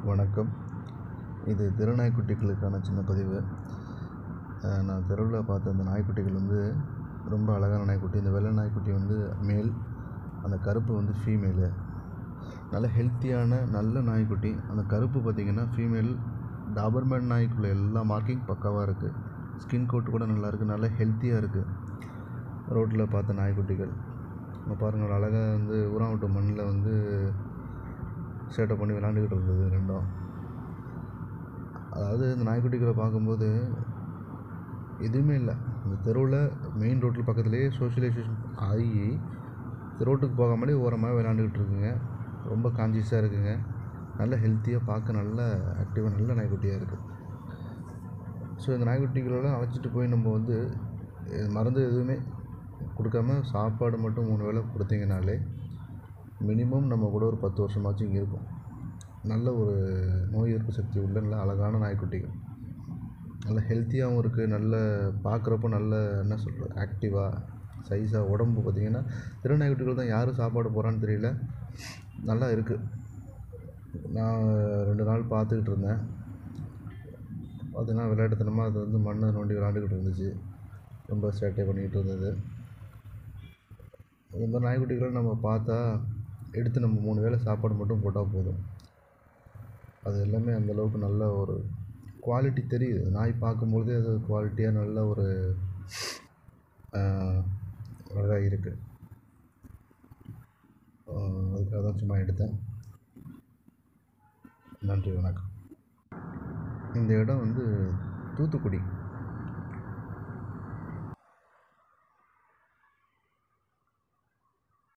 வணக்கம் இது தெரு நாய்க்குட்டிகளுக்கான சின்ன பதிவு நான் தெருவில் பார்த்த அந்த நாய்க்குட்டிகள் வந்து ரொம்ப அழகான நாய்க்குட்டி இந்த வெள்ளை நாய்க்குட்டி வந்து மேல் அந்த கருப்பு வந்து ஃபீமேலு நல்ல ஹெல்த்தியான நல்ல நாய்க்குட்டி அந்த கருப்பு பார்த்திங்கன்னா ஃபீமேல் டாபர்மேன் நாய்க்குள்ள எல்லா மார்க்கிங் பக்காவாக இருக்குது ஸ்கின் கோட் கூட நல்லா இருக்குது நல்ல ஹெல்த்தியாக இருக்குது ரோட்டில் பார்த்த நாய்க்குட்டிகள் இங்கே பாருங்கள் அழகாக வந்து உரம் விட்ட மண்ணில் வந்து சேட்டை பண்ணி விளாண்டுக்கிட்டு இருந்தது ரெண்டும் அதாவது இந்த நாய்க்குட்டிகளை பார்க்கும்போது எதுவுமே இல்லை இந்த தெருவில் மெயின் ரோட்டில் பக்கத்துலேயே சோஷியலைசேஷன் ஆகி ரோட்டுக்கு போகாமலே ஓரமாக விளாண்டுக்கிட்டு இருக்குங்க ரொம்ப கான்சியஸாக இருக்குங்க நல்ல ஹெல்த்தியாக பார்க்க நல்ல ஆக்டிவாக நல்ல நாய்க்குட்டியாக இருக்குது ஸோ இந்த நாய்க்குட்டிகளெல்லாம் அழைச்சிட்டு போய் நம்ம வந்து மருந்து எதுவுமே கொடுக்காம சாப்பாடு மட்டும் மூணு வேளை கொடுத்தீங்கனாலே மினிமம் நம்ம கூட ஒரு பத்து வருஷமாச்சும் இங்கே இருக்கும் நல்ல ஒரு நோய் எதிர்ப்பு சக்தி உள்ள நல்ல அழகான நாய்க்குட்டிகள் நல்ல ஹெல்த்தியாகவும் இருக்குது நல்ல பார்க்குறப்போ நல்ல என்ன சொல்கிறது ஆக்டிவாக சைஸாக உடம்பு பார்த்திங்கன்னா தெரு நாய்க்குட்டிகள் தான் யார் சாப்பாடு போகிறான்னு தெரியல நல்லா இருக்குது நான் ரெண்டு நாள் பார்த்துக்கிட்டு இருந்தேன் பார்த்தீங்கன்னா விளையாட்டுத்தனமாக அது வந்து மண்ணை நோண்டி விளாண்டுக்கிட்டு இருந்துச்சு ரொம்ப சேட்டை பண்ணிக்கிட்டு இருந்தது இந்த மாதிரி நாய்க்குட்டிகளை நம்ம பார்த்தா எடுத்து நம்ம மூணு வேளை சாப்பாடு மட்டும் போட்டால் போதும் அது எல்லாமே அந்தளவுக்கு நல்ல ஒரு குவாலிட்டி தெரியுது நாய் பார்க்கும்பொழுதே அது குவாலிட்டியாக நல்ல ஒரு அழகாக இருக்குது அதுக்காக தான் சும்மா எடுத்தேன் நன்றி வணக்கம் இந்த இடம் வந்து தூத்துக்குடி